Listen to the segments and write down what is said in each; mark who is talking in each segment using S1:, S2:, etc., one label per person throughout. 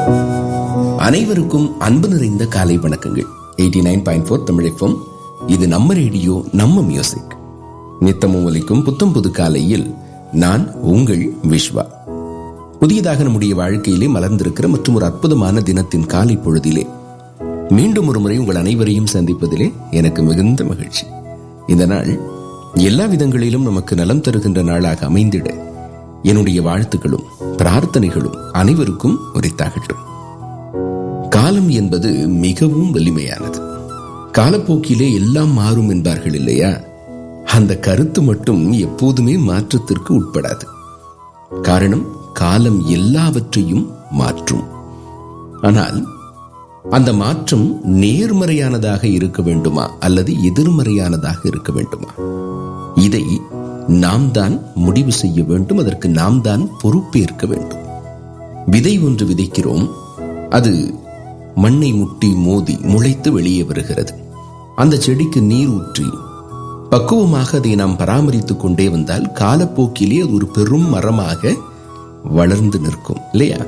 S1: அனைவருக்கும் அன்பு நிறைந்த காலை வணக்கங்கள் எயிட்டி நைன் பாயிண்ட் ஃபோர் தமிழகம் இது நம்ம ரேடியோ நம்ம மியூசிக் நித்தமும் ஒலிக்கும் புத்தம் புது காலையில் நான் உங்கள் விஸ்வா புதியதாக நம்முடைய வாழ்க்கையிலே மலர்ந்திருக்கிற மற்றும் ஒரு அற்புதமான தினத்தின் காலை பொழுதிலே மீண்டும் ஒரு முறை உங்கள் அனைவரையும் சந்திப்பதிலே எனக்கு மிகுந்த மகிழ்ச்சி இந்த நாள் எல்லா விதங்களிலும் நமக்கு நலம் தருகின்ற நாளாக அமைந்திட என்னுடைய வாழ்த்துக்களும் பிரார்த்தனைகளும் அனைவருக்கும் உரித்தாகட்டும் காலம் என்பது மிகவும் வலிமையானது காலப்போக்கிலே எல்லாம் மாறும் என்பார்கள் இல்லையா அந்த கருத்து மட்டும் எப்போதுமே மாற்றத்திற்கு உட்படாது காரணம் காலம் எல்லாவற்றையும் மாற்றும் ஆனால் அந்த மாற்றம் நேர்மறையானதாக இருக்க வேண்டுமா அல்லது எதிர்மறையானதாக இருக்க வேண்டுமா இதை நாம் தான் முடிவு செய்ய வேண்டும் அதற்கு நாம் தான் பொறுப்பேற்க வேண்டும் விதை ஒன்று விதைக்கிறோம் அது மண்ணை முட்டி மோதி முளைத்து வெளியே வருகிறது அந்த செடிக்கு நீர் ஊற்றி பக்குவமாக அதை நாம் பராமரித்துக் கொண்டே வந்தால் காலப்போக்கிலே அது ஒரு பெரும் மரமாக வளர்ந்து நிற்கும் இல்லையா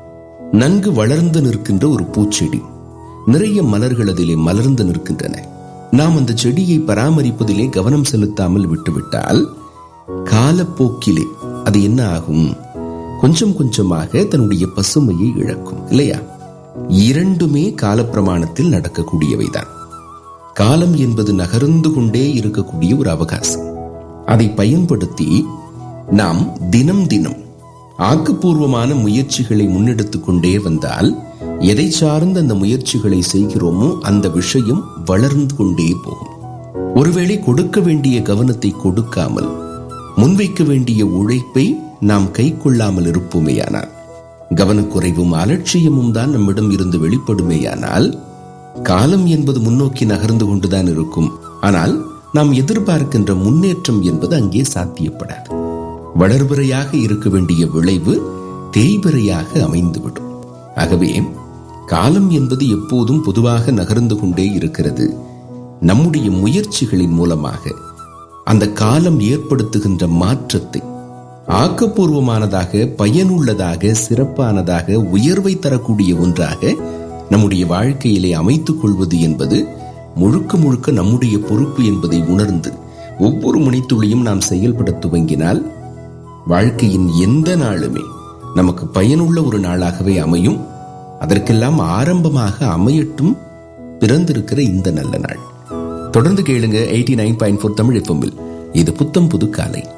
S1: நன்கு வளர்ந்து நிற்கின்ற ஒரு பூச்செடி நிறைய மலர்கள் அதிலே மலர்ந்து நிற்கின்றன நாம் அந்த செடியை பராமரிப்பதிலே கவனம் செலுத்தாமல் விட்டுவிட்டால் காலப்போக்கிலே அது என்ன ஆகும் கொஞ்சம் கொஞ்சமாக தன்னுடைய பசுமையை இழக்கும் இல்லையா இரண்டுமே காலப்பிரமாணத்தில் நடக்கக்கூடியவைதான் காலம் என்பது நகர்ந்து கொண்டே இருக்கக்கூடிய ஒரு அவகாசம் அதை பயன்படுத்தி நாம் தினம் தினம் ஆக்கப்பூர்வமான முயற்சிகளை முன்னெடுத்துக் கொண்டே வந்தால் எதை சார்ந்த அந்த முயற்சிகளை செய்கிறோமோ அந்த விஷயம் வளர்ந்து கொண்டே போகும் ஒருவேளை கொடுக்க வேண்டிய கவனத்தை கொடுக்காமல் முன்வைக்க வேண்டிய உழைப்பை நாம் கை கொள்ளாமல் இருப்போமேயானால் கவனக்குறைவும் அலட்சியமும் தான் நம்மிடம் இருந்து வெளிப்படுமேயானால் காலம் என்பது முன்னோக்கி நகர்ந்து கொண்டுதான் இருக்கும் ஆனால் நாம் எதிர்பார்க்கின்ற முன்னேற்றம் என்பது அங்கே சாத்தியப்படாது வளர்பிறையாக இருக்க வேண்டிய விளைவு தேய்பிறையாக அமைந்துவிடும் ஆகவே காலம் என்பது எப்போதும் பொதுவாக நகர்ந்து கொண்டே இருக்கிறது நம்முடைய முயற்சிகளின் மூலமாக அந்த காலம் ஏற்படுத்துகின்ற மாற்றத்தை ஆக்கப்பூர்வமானதாக பயனுள்ளதாக சிறப்பானதாக உயர்வை தரக்கூடிய ஒன்றாக நம்முடைய வாழ்க்கையிலே அமைத்துக் கொள்வது என்பது முழுக்க முழுக்க நம்முடைய பொறுப்பு என்பதை உணர்ந்து ஒவ்வொரு முனைத்துளியும் நாம் செயல்பட துவங்கினால் வாழ்க்கையின் எந்த நாளுமே நமக்கு பயனுள்ள ஒரு நாளாகவே அமையும் அதற்கெல்லாம் ஆரம்பமாக அமையட்டும் பிறந்திருக்கிற இந்த நல்ல நாள் தொடர்ந்து கேளுங்க eighty nine point four Tamil எஃப்எம்மில் இது புத்தம் புது காலை